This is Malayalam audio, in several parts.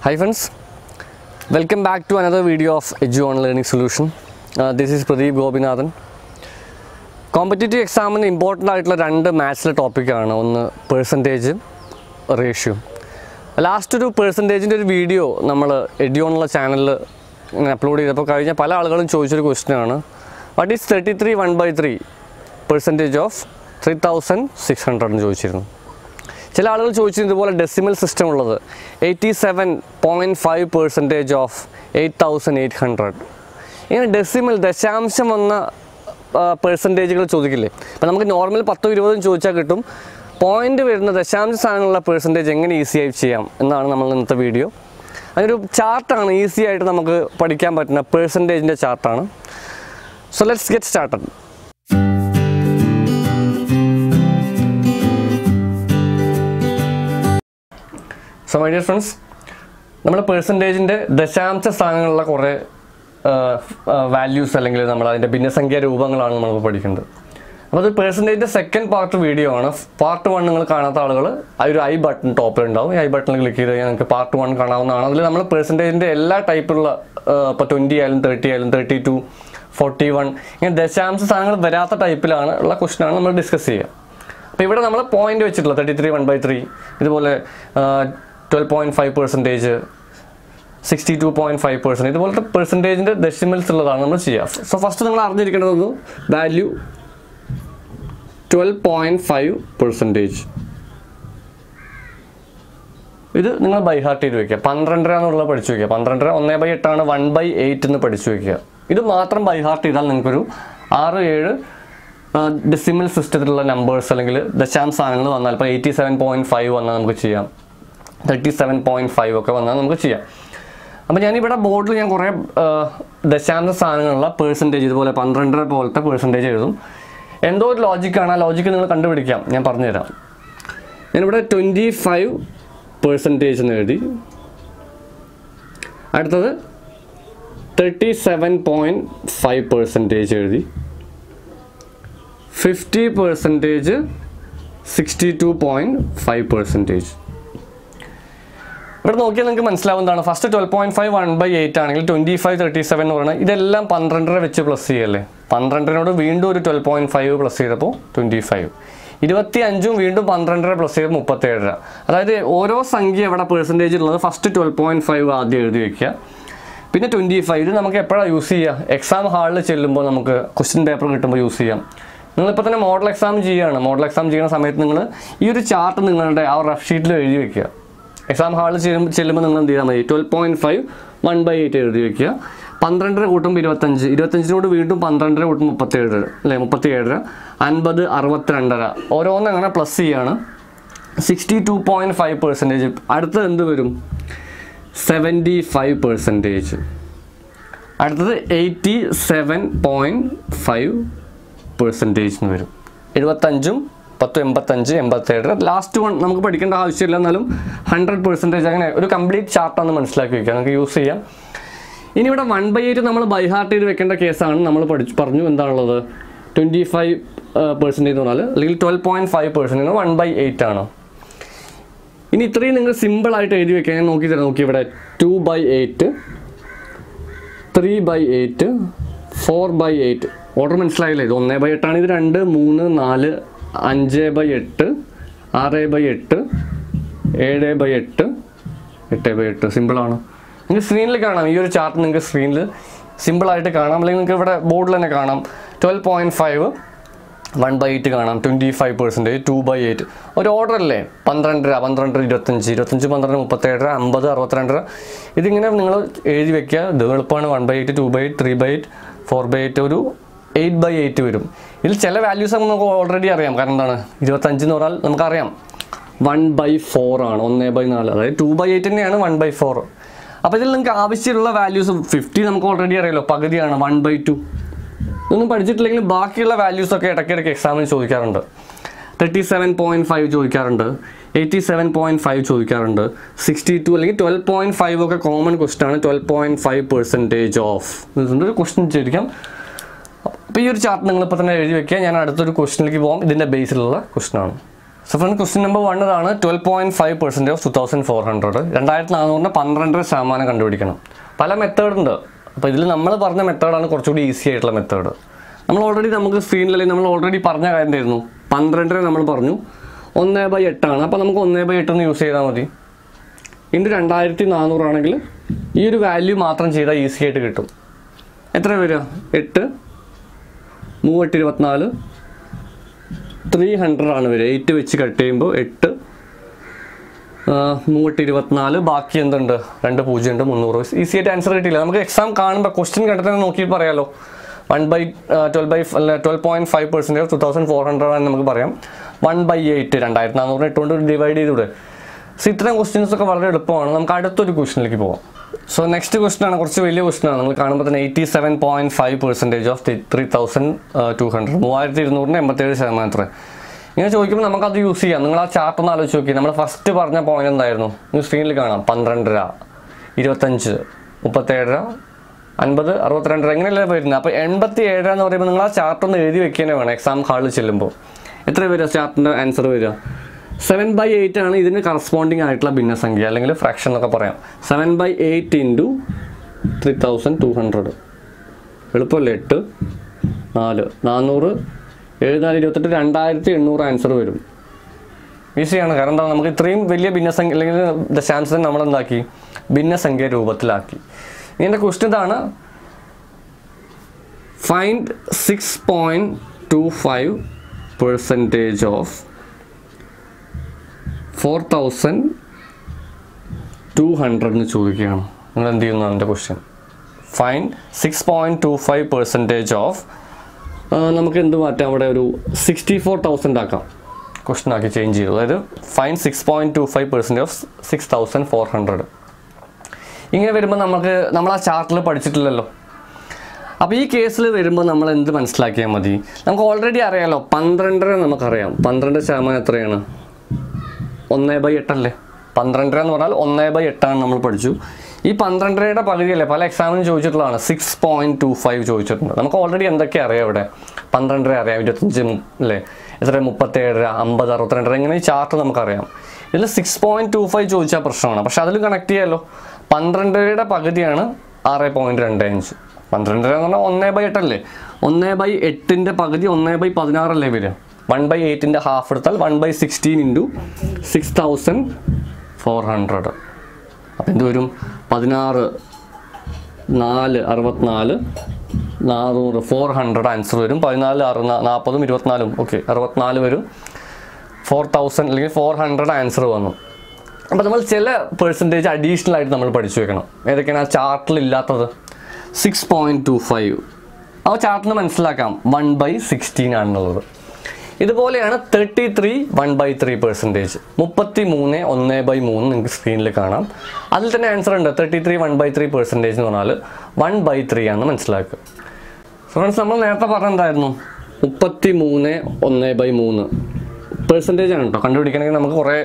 Hi friends, welcome back to another video of Edu on Learning Solution. Uh, this is Pradeep Gobinathan. Competitive എക്സാമിന് ഇമ്പോർട്ടൻ്റ് ആയിട്ടുള്ള രണ്ട് മാത്സിലെ ടോപ്പിക്കാണ് ഒന്ന് പേഴ്സൻറ്റേജ് റേഷ്യോ ലാസ്റ്റ് ഒരു പേഴ്സൻറ്റേജിൻ്റെ ഒരു വീഡിയോ നമ്മൾ എഡിയോണുള്ള ചാനലിൽ ഇങ്ങനെ അപ്ലോഡ് ചെയ്തപ്പോൾ കഴിഞ്ഞ പല ആളുകളും ചോദിച്ചൊരു ക്വസ്റ്റ്യനാണ് what is thirty three one by three percentage of three thousand six hundred എന്ന് ചോദിച്ചിരുന്നു ചില ആളുകൾ ചോദിച്ചു ഇതുപോലെ ഡെസിമൽ സിസ്റ്റം ഉള്ളത് eighty seven point five percentage of eight thousand eight hundred ഇങ്ങനെ ഡെസിമൽ ദശാംശം വന്ന പെർസെൻറ്റേജുകൾ ചോദിക്കില്ലേ അപ്പോൾ നമുക്ക് നോർമൽ പത്തോ ഇരുപതും ചോദിച്ചാൽ കിട്ടും പോയിന്റ് വരുന്ന ദശാംശ സ്ഥാനങ്ങളുള്ള പെർസെൻറ്റേജ് എങ്ങനെ ഈസി ആയി ചെയ്യാം എന്നാണ് നമ്മൾ ഇന്നത്തെ വീഡിയോ അങ്ങനൊരു ചാർട്ടാണ് ഈസി ആയിട്ട് നമുക്ക് പഠിക്കാൻ പറ്റുന്ന പെർസെൻറ്റേജിൻ്റെ ചാർട്ടാണ് so let's get started so my dear friends നമ്മൾ പെർസെൻറ്റേജിൻ്റെ ദശാംശ സ്ഥാനങ്ങളിലുള്ള കുറേ വാല്യൂസ് അല്ലെങ്കിൽ നമ്മൾ അതിൻ്റെ ഭിന്നസംഖ്യ രൂപങ്ങളാണ് നമ്മൾ പഠിക്കുന്നത് അപ്പോൾ അത് പെർസെൻറ്റേജിൻ്റെ സെക്കൻഡ് പാർട്ട് വീഡിയോ ആണ് പാർട്ട് വൺ നിങ്ങൾ കാണാത്ത ആളുകൾ ആ ഒരു ഐ ബട്ടൺ ടോപ്പിലുണ്ടാവും ഈ ഐ ബട്ടണിൽ ക്ലിക്ക് ചെയ്ത് കഴിഞ്ഞാൽ നിങ്ങൾക്ക് പാർട്ട് വൺ കാണാവുന്നതാണ് അതിൽ നമ്മൾ പെർസെൻറ്റേജിൻ്റെ എല്ലാ ടൈപ്പിലുള്ള ഇപ്പോൾ ട്വൻറ്റി ആയാലും തേർട്ടി ആയാലും തേർട്ടി ടു ഫോർട്ടി വൺ ഇങ്ങനെ ദശാംശ സ്ഥാനങ്ങൾ വരാത്ത ടൈപ്പിലാണ് ഉള്ള ക്വസ്റ്റനാണ് നമ്മൾ ഡിസ്കസ് ചെയ്യുക അപ്പോൾ ഇവിടെ നമ്മൾ പോയിന്റ് വെച്ചിട്ടുള്ള thirty three one by three ഇതുപോലെ twelve point five percentage sixty two point five percent ഇതുപോലത്തെ പെർസെൻറ്റേജിൻ്റെ ഡെസിമൽസ് ഉള്ളതാണ് നമ്മൾ ചെയ്യുക സോ ഫസ്റ്റ് നിങ്ങൾ അറിഞ്ഞിരിക്കേണ്ടത് value twelve point five percentage ഇത് നിങ്ങൾ ബൈ ഹാർട്ട് ചെയ്ത് വെക്കുക പന്ത്രണ്ടര എന്നുള്ളത് പഠിച്ചു വെക്കുക പന്ത്രണ്ടര ഒന്നേ ബൈ എട്ടാണ് വൺ ബൈ എയ്റ്റ് എന്ന് പഠിച്ചു വെക്കുക ഇത് മാത്രം ബൈ ഹാർട്ട് ചെയ്താൽ നിങ്ങൾക്കൊരു ആറ് ഏഴ് ഡെസിമൽ സിസ്റ്റത്തിലുള്ള നമ്പേഴ്സ് അല്ലെങ്കിൽ ദശാംശ സ്ഥാനങ്ങൾ വന്നാൽ ഇപ്പോൾ എയ്റ്റി സെവൻ പോയിൻറ്റ് ഫൈവ് വന്നാൽ നമുക്ക് ചെയ്യാം തേർട്ടി സെവൻ പോയിൻറ്റ് ഫൈവ് ഒക്കെ വന്നാൽ നമുക്ക് ചെയ്യാം അപ്പോൾ ഞാനിവിടെ ബോർഡിൽ ഞാൻ കുറേ ദശാംശ സ്ഥാനങ്ങളുള്ള പേഴ്സൻറ്റേജ് ഇതുപോലെ പന്ത്രണ്ടര പോലത്തെ പേഴ്സൻറ്റേജ് എഴുതും എന്തോ ഒരു ലോജിക്കാണ് ആ ലോജിക്ക് നിങ്ങൾ കണ്ടുപിടിക്കാം ഞാൻ പറഞ്ഞുതരാം ഞാനിവിടെ ട്വൻറ്റി ഫൈവ് പെർസെൻറ്റേജ് എന്ന് എഴുതി അടുത്തത് thirty seven point five percentage എഴുതി fifty percentage sixty two point five percentage ഇവിടെ നോക്കിയാൽ നിങ്ങൾക്ക് മനസ്സിലാവുന്നതാണ് first twelve point five one by eight ആണെങ്കിൽ ട്വൻറ്റി ഫൈവ് തേർട്ടി സെവൻ എന്ന് പറയുന്നത് ഇതെല്ലാം പന്ത്രണ്ടര വെച്ച് പ്ലസ് ചെയ്യല്ലേ പന്ത്രണ്ടരനോട് വീണ്ടും ഒരു ട്വൽവ് പോയിൻറ്റ് ഫൈവ് പ്ലസ് ചെയ്തപ്പോൾ ട്വൻറ്റി ഫൈവ് ഇരുപത്തി അഞ്ചും വീണ്ടും പന്ത്രണ്ടര പ്ലസ് ചെയ്ത് മുപ്പത്തേഴര അതായത് ഓരോ സംഖ്യ ഇവിടെ പെർസെൻറ്റേജ് ഉള്ളത് ഫസ്റ്റ് ട്വൽവ് പോയിൻറ്റ് ഫൈവ് ആദ്യം എഴുതി വെക്കുക പിന്നെ ട്വൻറ്റി ഫൈവ് ഇത് നമുക്ക് എപ്പോഴാണ് യൂസ് ചെയ്യുക എക്സാം ഹാളിൽ ചെല്ലുമ്പോൾ നമുക്ക് ക്വസ്റ്റ്യൻ പേപ്പർ കിട്ടുമ്പോൾ യൂസ് ചെയ്യാം നിങ്ങളിപ്പോൾ തന്നെ മോഡൽ എക്സാം ചെയ്യുകയാണ് മോഡൽ എക്സാം ചെയ്യുന്ന സമയത്ത് നിങ്ങൾ ഈ ഒരു ചാർട്ട് നിങ്ങളുടെ ആ റഫ് ഷീറ്റിൽ എഴുതി വെക്കുക എക്സാം ഹാളിൽ ചെല്ലുമ്പോൾ ചെല്ലുമ്പോൾ നിങ്ങൾ എന്ത് ചെയ്താൽ മതി twelve point five one by eight എഴുതി വെക്കുക പന്ത്രണ്ടര കൂട്ടുമ്പോൾ ഇരുപത്തഞ്ച് ഇരുപത്തഞ്ചിനോട് വീണ്ടും പന്ത്രണ്ടര കൂട്ടും മുപ്പത്തേഴ് അല്ലേ മുപ്പത്തി ഏഴര അൻപത് അറുപത്തിരണ്ടര ഓരോന്നും അങ്ങനെ പ്ലസ് ചെയ്യാണ് sixty two point five percentage അടുത്തത് എന്ത് വരും സെവൻറ്റി ഫൈവ് പെർസെൻറ്റേജ് അടുത്തത് eighty seven point five percentage എന്ന് വരും എഴുപത്തഞ്ചും പത്ത് എൺപത്തഞ്ച് എൺപത്തേഴ് ലാസ്റ്റ് വൺ നമുക്ക് പഠിക്കേണ്ട ആവശ്യമില്ല എന്നാലും ഹൺഡ്രഡ് പെർസെൻറ്റേജ് അങ്ങനെ ഒരു കംപ്ലീറ്റ് ചാർട്ടാണ് മനസ്സിലാക്കി വെക്കുക നമുക്ക് യൂസ് ചെയ്യാം ഇനി ഇവിടെ വൺ ബൈ എയ്റ്റ് നമ്മൾ ബൈ ഹാർട്ട് ചെയ്ത് വെക്കേണ്ട കേസാണ് നമ്മൾ പഠിച്ചു പറഞ്ഞു എന്താണുള്ളത് ട്വൻറ്റി ഫൈവ് പെർസെൻറ്റേജ് എന്ന് പറഞ്ഞാൽ അല്ലെങ്കിൽ twelve point five percentage one by eight ആണ് ഇനി ഇത്രയും നിങ്ങൾ സിമ്പിളായിട്ട് എഴുതി വെക്കുക ഞാൻ നോക്കി തരാം നോക്കി ഇവിടെ two by eight three by eight four by eight order മനസ്സിലായില്ലേ ഇത് ഒന്നേ ബൈ എട്ടാണ് ഇത് രണ്ട് മൂന്ന് നാല് അഞ്ച് ബൈ എട്ട് ആറ് ബൈ എട്ട് ഏഴ് ബൈ എട്ട് എട്ട് ബൈ എട്ട് സിമ്പിളാണ് നിങ്ങൾക്ക് സ്ക്രീനിൽ കാണാം ഈ ഒരു ചാർട്ട് നിങ്ങൾക്ക് സ്ക്രീനിൽ സിമ്പിളായിട്ട് കാണാം അല്ലെങ്കിൽ നിങ്ങൾക്ക് ഇവിടെ ബോർഡിൽ തന്നെ കാണാം twelve point five one by eight കാണാം twenty five percentage two by eight ഒരു ഓർഡർ അല്ലേ പന്ത്രണ്ടര പന്ത്രണ്ടര ഇരുപത്തഞ്ച് ഇരുപത്തഞ്ച് പന്ത്രണ്ട് മുപ്പത്തേഴര അമ്പത് അറുപത്തിരണ്ടര ഇതിങ്ങനെ നിങ്ങൾ എഴുതി വെക്കുക ഇത് എളുപ്പമാണ് one by eight two by eight three by eight four by eight ഒരു എയ്റ്റ് ബൈ എയ്റ്റ് വരും ഇതിൽ ചില വാല്യൂസ് നമുക്ക് ഓൾറെഡി അറിയാം കാരണം എന്താണ് ഇരുപത്തഞ്ച് എന്ന് പറഞ്ഞാൽ നമുക്കറിയാം വൺ ബൈ ഫോർ ആണ് ഒന്ന് ബൈ നാല് അതായത് ടു ബൈ എയ്റ്റ് തന്നെയാണ് വൺ ബൈ ഫോർ അപ്പോൾ ഇതിൽ നിങ്ങൾക്ക് ആവശ്യമുള്ള വാല്യൂസ് ഫിഫ്റ്റി നമുക്ക് ഓൾറെഡി അറിയാലോ പകുതിയാണ് വൺ ബൈ ടു ഇതൊന്നും പഠിച്ചിട്ടില്ലെങ്കിൽ ബാക്കിയുള്ള വാല്യൂസ് ഒക്കെ ഇടയ്ക്കിടയ്ക്ക് എക്സാമിന് ചോദിക്കാറുണ്ട് തേർട്ടി സെവൻ പോയിൻറ്റ് ഫൈവ് ചോദിക്കാറുണ്ട് എയ്റ്റി സെവൻ പോയിൻറ്റ് ഫൈവ് ചോദിക്കാറുണ്ട് സിക്സ്റ്റി ടു അല്ലെങ്കിൽ ട്വൽവ് പോയിൻറ്റ് ഫൈവ് ഒക്കെ കോമൺ ക്വസ്റ്റൻ ആണ് twelve point five percentage of ഒരു ക്വസ്റ്റ്യൻ ചോദിക്കാം അപ്പോൾ ഈ ഒരു ചാർട്ട് നിങ്ങളിപ്പോൾ തന്നെ എഴുതി വെക്കുക ഞാൻ അടുത്തൊരു ക്വസ്റ്റിനിലേക്ക് പോകാം ഇതിൻ്റെ ബേസിലുള്ള ക്വസ്റ്റൻ ആണ് so friend question number one ഇതാണ് twelve point five percent of two thousand four hundred രണ്ടായിരത്തി നാനൂറിന് പന്ത്രണ്ടര ശതമാനം കണ്ടുപിടിക്കണം പല മെത്തേഡ് ഉണ്ട് അപ്പോൾ ഇതിൽ നമ്മൾ പറഞ്ഞ മെത്തേഡാണ് കുറച്ചുകൂടി ഈസി ആയിട്ടുള്ള മെത്തേഡ് നമ്മൾ ഓൾറെഡി നമുക്ക് സ്ക്രീനിൽ നമ്മൾ ഓൾറെഡി പറഞ്ഞ കാര്യം എന്തായിരുന്നു പന്ത്രണ്ടര നമ്മൾ പറഞ്ഞു ഒന്ന് ബൈ എട്ടാണ് അപ്പോൾ നമുക്ക് ഒന്ന് ബൈ എട്ട് എന്ന് യൂസ് ചെയ്താൽ മതി ഇൻറ്റു രണ്ടായിരത്തി നാനൂറാണെങ്കിൽ ഈ ഒരു വാല്യൂ മാത്രം ചെയ്താൽ ഈസി ആയിട്ട് കിട്ടും എത്ര വരിക എട്ട് മൂവെട്ട് ഇരുപത്തിനാല് ത്രീ ഹൺഡ്രഡ് ആണ് വരിക എയ്റ്റ് വെച്ച് കട്ട് ചെയ്യുമ്പോൾ എട്ട് മൂവെട്ട് ഇരുപത്തിനാല് ബാക്കി എന്തുണ്ട് രണ്ട് പൂജ്യം ഉണ്ട് മുന്നൂറ് ഈസി ആയിട്ട് ആൻസർ കിട്ടിയില്ല നമുക്ക് എക്സാം കാണുമ്പോൾ ക്വസ്റ്റ്യൻ കണ്ടിട്ട് നോക്കി പറയാലോ വൺ ബൈ ട്വൽവ് ബൈ അല്ല twelve point five percentage two thousand four hundred ആണ് നമുക്ക് പറയാം വൺ ബൈ എയ്റ്റ് രണ്ടായിരത്തി നാനൂറ് എട്ടുകൊണ്ട് ഡിവൈഡ് ചെയ്തൂടെ സോ ഇത്തരം ക്വസ്റ്റ്യൻസ് ഒക്കെ വളരെ എളുപ്പമാണ് നമുക്ക് അടുത്തൊരു ക്വസ്റ്റിനിലേക്ക് പോകാം സോ നെക്സ്റ്റ് ക്വസ്റ്റൻ ആണ് കുറച്ച് വലിയ ക്വസ്റ്റൻ ആണ് നമ്മൾ കാണുമ്പോൾ തന്നെ eighty seven point five percentage of three thousand two hundred മൂവായിരത്തി ഇരുന്നൂറിന് എൺപത്തേഴ് ശതമാനം എത്ര ഇങ്ങനെ ചോദിക്കുമ്പോൾ നമുക്കത് യൂസ് ചെയ്യാം നിങ്ങൾ ആ ചാർട്ട് ഒന്ന് ആലോചിച്ച് നോക്കി നമ്മൾ ഫസ്റ്റ് പറഞ്ഞ പോയിന്റ് എന്തായിരുന്നു നിങ്ങൾ സ്ക്രീനിൽ കാണാം പന്ത്രണ്ടര ഇരുപത്തഞ്ച് മുപ്പത്തേഴര അൻപത് അറുപത്തിരണ്ടര ഇങ്ങനെയല്ലേ വരുന്നത് അപ്പോൾ എൺപത്തി ഏഴര എന്ന് പറയുമ്പോൾ നിങ്ങൾ ആ ചാർട്ട് ഒന്ന് എഴുതി വെക്കാനേ വേണം എക്സാം ഹാളിൽ ചെല്ലുമ്പോൾ എത്ര വരിക ചാർട്ടിൻ്റെ ആൻസർ വരിക സെവൻ ബൈ എയ്റ്റ് ആണ് ഇതിന് കറസ്പോണ്ടിങ് ആയിട്ടുള്ള ഭിന്നസംഖ്യ അല്ലെങ്കിൽ ഫ്രാക്ഷൻ എന്നൊക്കെ പറയാം seven by eight into three thousand two hundred എളുപ്പമല്ലേ എട്ട് നാല് നാനൂറ് ഏഴ് നാല് ഇരുപത്തെട്ട് രണ്ടായിരത്തി എണ്ണൂറ് ആൻസർ വരും ഈസിയാണ് കാരണം എന്താ നമുക്ക് ഇത്രയും വലിയ ഭിന്നസംഖ്യ അല്ലെങ്കിൽ ദശാംശം നമ്മൾ എന്താക്കി ഭിന്നസംഖ്യ രൂപത്തിലാക്കി ഇതിൻ്റെ ക്വസ്റ്റ്യൻ ഇതാണ് find six point two five percentage of four thousand two hundred എന്ന് ചോദിക്കുകയാണ് നിങ്ങൾ എന്ത് ചെയ്യുന്നു എൻ്റെ question fine six point two five percentage of നമുക്ക് എന്ത് മാറ്റാം അവിടെ ഒരു സിക്സ്റ്റി ഫോർ തൗസൻഡ് ആക്കാം ക്വസ്റ്റൻ ആക്കി ചേഞ്ച് ചെയ്തു അതായത് fine six point two five percent of six thousand four hundred ഇങ്ങനെ വരുമ്പോൾ നമുക്ക് നമ്മൾ ആ ചാർട്ടിൽ പഠിച്ചിട്ടില്ലല്ലോ അപ്പോൾ ഈ കേസിൽ വരുമ്പോൾ നമ്മൾ എന്ത് മനസ്സിലാക്കിയാൽ മതി നമുക്ക് ഓൾറെഡി അറിയാലോ പന്ത്രണ്ടര നമുക്കറിയാം പന്ത്രണ്ട് ശതമാനം എത്രയാണ് ഒന്ന് ബൈ എട്ടല്ലേ പന്ത്രണ്ടര എന്ന് പറഞ്ഞാൽ ഒന്ന് ബൈ എട്ടാണ് നമ്മൾ പഠിച്ചു ഈ പന്ത്രണ്ടരയുടെ പകുതിയല്ലേ പല എക്സാമിനും ചോദിച്ചിട്ടുള്ളതാണ് സിക്സ് പോയിന്റ് ടു ഫൈവ് ചോദിച്ചിട്ടുണ്ട് നമുക്ക് ഓൾറെഡി എന്തൊക്കെ അറിയാം ഇവിടെ പന്ത്രണ്ടര അറിയാം ഇരുപത്തഞ്ച് മു- അല്ലേ എത്ര മുപ്പത്തേഴര അമ്പത് അറുപത്തിരണ്ടര ഇങ്ങനെ ഈ ചാർട്ട് നമുക്കറിയാം ഇതിൽ സിക്സ് പോയിന്റ് ടു ഫൈവ് ചോദിച്ചാൽ പ്രശ്നമാണ് പക്ഷെ അതിൽ കണക്ട് ചെയ്യാമല്ലോ പന്ത്രണ്ടരയുടെ പകുതിയാണ് ആറ് പോയിന്റ് രണ്ട് അഞ്ച് പന്ത്രണ്ടര എന്ന് പറഞ്ഞാൽ ഒന്നേ ബൈ എട്ടല്ലേ ഒന്നേ ബൈ എട്ടിൻ്റെ പകുതി ഒന്നേ ബൈ പതിനാറല്ലേ വരിക വൺ ബൈ എയ്റ്റിൻ്റെ ഹാഫ് എടുത്താൽ one by sixteen into six thousand four hundred അപ്പം എന്ത് വരും പതിനാറ് നാല് അറുപത്തിനാല് നാനൂറ് ഫോർ ഹൺഡ്രഡ് ആൻസർ വരും പതിനാല് അറു നാൽപ്പതും ഇരുപത്തിനാലും ഓക്കെ അറുപത്തിനാല് വരും ഫോർ തൗസൻഡ് അല്ലെങ്കിൽ ഫോർ ഹൺഡ്രഡ് ആൻസർ വന്നു അപ്പോൾ നമ്മൾ ചില പെർസെൻറ്റേജ് അഡീഷണൽ ആയിട്ട് നമ്മൾ പഠിച്ചു വെക്കണം ഏതൊക്കെയാണ് ആ ചാർട്ടിൽ ഇല്ലാത്തത് സിക്സ് പോയിൻറ്റ് ടു ഫൈവ് ആ ചാർട്ടിന് മനസ്സിലാക്കാം വൺ ബൈ സിക്സ്റ്റീൻ ആണെന്നുള്ളത് ഇതുപോലെയാണ് thirty three one by three percentage മുപ്പത്തി മൂന്ന് ഒന്ന് ബൈ മൂന്ന് നിങ്ങൾക്ക് സ്ക്രീനിൽ കാണാം അതിൽ തന്നെ ആൻസർ ഉണ്ട് thirty three one by three percentage എന്ന് പറഞ്ഞാൽ വൺ ബൈ ത്രീ ആണെന്ന് മനസ്സിലാക്കുക ഫ്രണ്ട്സ് നമ്മൾ നേരത്തെ പറഞ്ഞെന്തായിരുന്നു മുപ്പത്തി മൂന്ന് ഒന്ന് ബൈ മൂന്ന് പെർസെൻറ്റേജ് ആണ് കേട്ടോ കണ്ടുപിടിക്കണമെങ്കിൽ നമുക്ക് കുറേ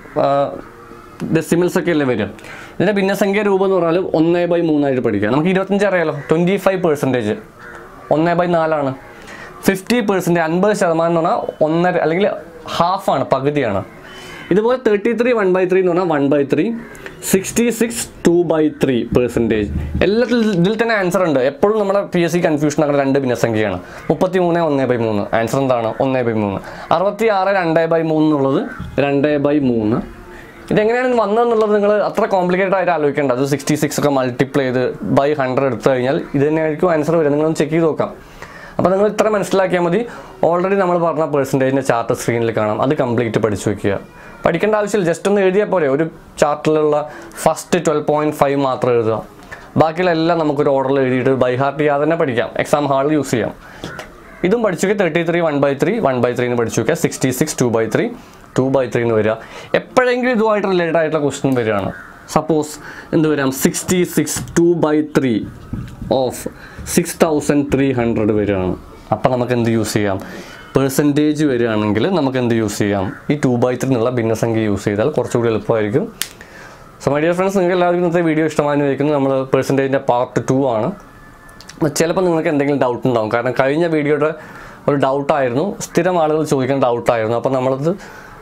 ഡെസിമൽസ് ഒക്കെ അല്ലേ വരും ഇതിൻ്റെ ഭിന്നസംഖ്യ രൂപം എന്ന് പറഞ്ഞാൽ ഒന്ന് ബൈ മൂന്നായിട്ട് പഠിക്കുക നമുക്ക് ഇരുപത്തഞ്ച് അറിയാലോ ട്വൻറ്റി ഫൈവ് പെർസെൻറ്റേജ് ഒന്ന് ബൈ നാലാണ് ഫിഫ്റ്റി പെർസെൻറ്റേജ് അൻപത് ശതമാനം എന്ന് പറഞ്ഞാൽ ഒന്നര അല്ലെങ്കിൽ ഹാഫാണ് പകുതിയാണ് ഇതുപോലെ thirty three one by three എന്ന് പറഞ്ഞാൽ one by three sixty six two by three percentage എല്ലാത്തിൽ ഇതിൽ തന്നെ ആൻസർ ഉണ്ട് എപ്പോഴും നമ്മുടെ പി എസ് സി കൺഫ്യൂഷൻ ആകുന്ന രണ്ട് ഭിന്നസംഖ്യയാണ് മുപ്പത്തി മൂന്ന് ഒന്ന് ബൈ മൂന്ന് ആൻസർ എന്താണ് ഒന്ന് ബൈ മൂന്ന് അറുപത്തി ആറ് രണ്ട് ബൈ മൂന്ന് എന്നുള്ളത് രണ്ട് ബൈ മൂന്ന് ഇതെങ്ങനെയാണ് വന്നതെന്നുള്ളത് നിങ്ങൾ അത്ര കോംപ്ലിക്കേറ്റഡ് ആയിട്ട് ആലോചിക്കേണ്ട അത് സിക്സ്റ്റി സിക്സ് ഒക്കെ മൾട്ടിപ്ലൈ ചെയ്ത് ബൈ ഹൺഡ്രഡ് എടുത്തു കഴിഞ്ഞാൽ ഇത് തന്നെയായിരിക്കും ആൻസർ വരിക നിങ്ങളൊന്ന് ചെക്ക് ചെയ്ത് നോക്കാം അപ്പോൾ നിങ്ങൾ ഇത്ര മനസ്സിലാക്കിയാൽ മതി ഓൾറെഡി നമ്മൾ പറഞ്ഞ പെർസെൻറ്റേജിൻ്റെ ചാർട്ട് സ്ക്രീനിൽ കാണാം അത് കംപ്ലീറ്റ് പഠിച്ചു വെക്കുക പഠിക്കേണ്ട ആവശ്യമില്ല ജസ്റ്റ് ഒന്ന് എഴുതിയാൽ പോരെ ഒരു ചാർട്ടിലുള്ള ഫസ്റ്റ് ട്വൽവ് പോയിൻറ്റ് ഫൈവ് മാത്രം എഴുതുക ബാക്കിയുള്ള എല്ലാം നമുക്കൊരു ഓർഡറിൽ എഴുതിയിട്ട് ബൈ ഹാർട്ട് ചെയ്യാതെ തന്നെ പഠിക്കാം എക്സാം ഹാളിൽ യൂസ് ചെയ്യാം ഇതും പഠിച്ചു വെക്കുക thirty three one by three one by ത്രീന്ന് പഠിച്ചു വെക്കുക sixty six two by three two by three എന്ന് വരിക എപ്പോഴെങ്കിലും ഇതുമായിട്ട് റിലേറ്റഡ് ആയിട്ടുള്ള ക്വസ്റ്റ്യൻ വരികയാണ് സപ്പോസ് എന്ത് വരാം sixty six two by three of six thousand three hundred വരികയാണ് അപ്പം നമുക്ക് എന്ത് യൂസ് ചെയ്യാം പെർസെൻറ്റേജ് വരികയാണെങ്കിൽ നമുക്ക് എന്ത് യൂസ് ചെയ്യാം ഈ ടു ബൈ ത്രീ എന്നുള്ള ഭിന്നസംഖ്യ യൂസ് ചെയ്താൽ കുറച്ചുകൂടി എളുപ്പമായിരിക്കും സോ മൈ ഡിയർ ഫ്രണ്ട്സ് നിങ്ങൾക്ക് എല്ലാവർക്കും ഇന്നത്തെ വീഡിയോ ഇഷ്ടമായെന്ന് വയ്ക്കുന്നു നമ്മൾ പെർസെൻറ്റേജിൻ്റെ പാർട്ട് ടു ആണ് ചിലപ്പോൾ നിങ്ങൾക്ക് എന്തെങ്കിലും ഡൗട്ട് ഉണ്ടാവും കാരണം കഴിഞ്ഞ വീഡിയോയുടെ ഒരു ഡൗട്ടായിരുന്നു സ്ഥിരം ആളുകൾ ചോദിക്കുന്ന ഡൗട്ടായിരുന്നു അപ്പോൾ നമ്മളത്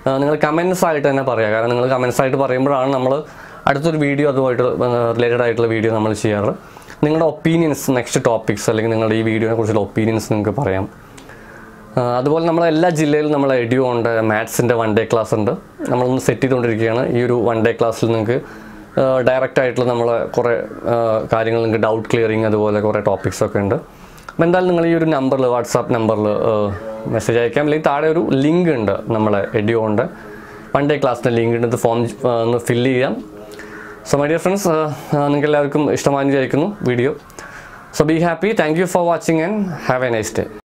നിങ്ങൾ കമൻസ് ആയിട്ട് തന്നെ പറയുക കാരണം നിങ്ങൾ കമൻസ് ആയിട്ട് പറയുമ്പോഴാണ് നമ്മൾ അടുത്തൊരു വീഡിയോ അതുമായിട്ട് റിലേറ്റഡ് ആയിട്ടുള്ള വീഡിയോ നമ്മൾ ചെയ്യാറ് നിങ്ങളുടെ ഒപ്പീനിയൻസ് നെക്സ്റ്റ് ടോപ്പിക്സ് അല്ലെങ്കിൽ നിങ്ങളുടെ ഈ വീഡിയോനെ കുറിച്ചുള്ള ഒപ്പീനിയൻസ് നിങ്ങൾക്ക് പറയാം ആ, അതുപോലെ നമ്മൾ എല്ലാ ജില്ലയിലും നമ്മൾ എഡിയോ ഉണ്ട് മാത്സിൻ്റെ വൺ ഡേ ക്ലാസ് ഉണ്ട് നമ്മളൊന്ന് സെറ്റ് ചെയ്തുകൊണ്ടിരിക്കുകയാണ് ഈ ഒരു വൺ ഡേ ക്ലാസ്സിൽ നിങ്ങൾക്ക് ഡയറക്റ്റ് ആയിട്ടുള്ള നമ്മൾ കുറേ ആ, കാര്യങ്ങൾ നിങ്ങൾക്ക് ഡൗട്ട് ക്ലിയറിങ് അതുപോലെ കുറേ ടോപ്പിക്സ് ഒക്കെ ഉണ്ട് അപ്പോൾ എന്തായാലും നിങ്ങൾ ഈ ഒരു നമ്പറിൽ വാട്സാപ്പ് നമ്പറിൽ മെസ്സേജ് അയക്കാം അല്ലെങ്കിൽ താഴെ ഒരു ലിങ്ക് ഉണ്ട് നമ്മളെ എഡിയോ ഉണ്ട് വൺ ഡേ ക്ലാസ്സിൻ്റെ ലിങ്ക് ഉണ്ട് ഇത് ഫോം ഒന്ന് ഫില്ല് ചെയ്യാം സോ മൈ ഡിയർ ഫ്രണ്ട്സ് നിങ്ങൾക്ക് എല്ലാവർക്കും ഇഷ്ടമായി വിചാരിക്കുന്നു video so be happy thank you for watching and have a nice day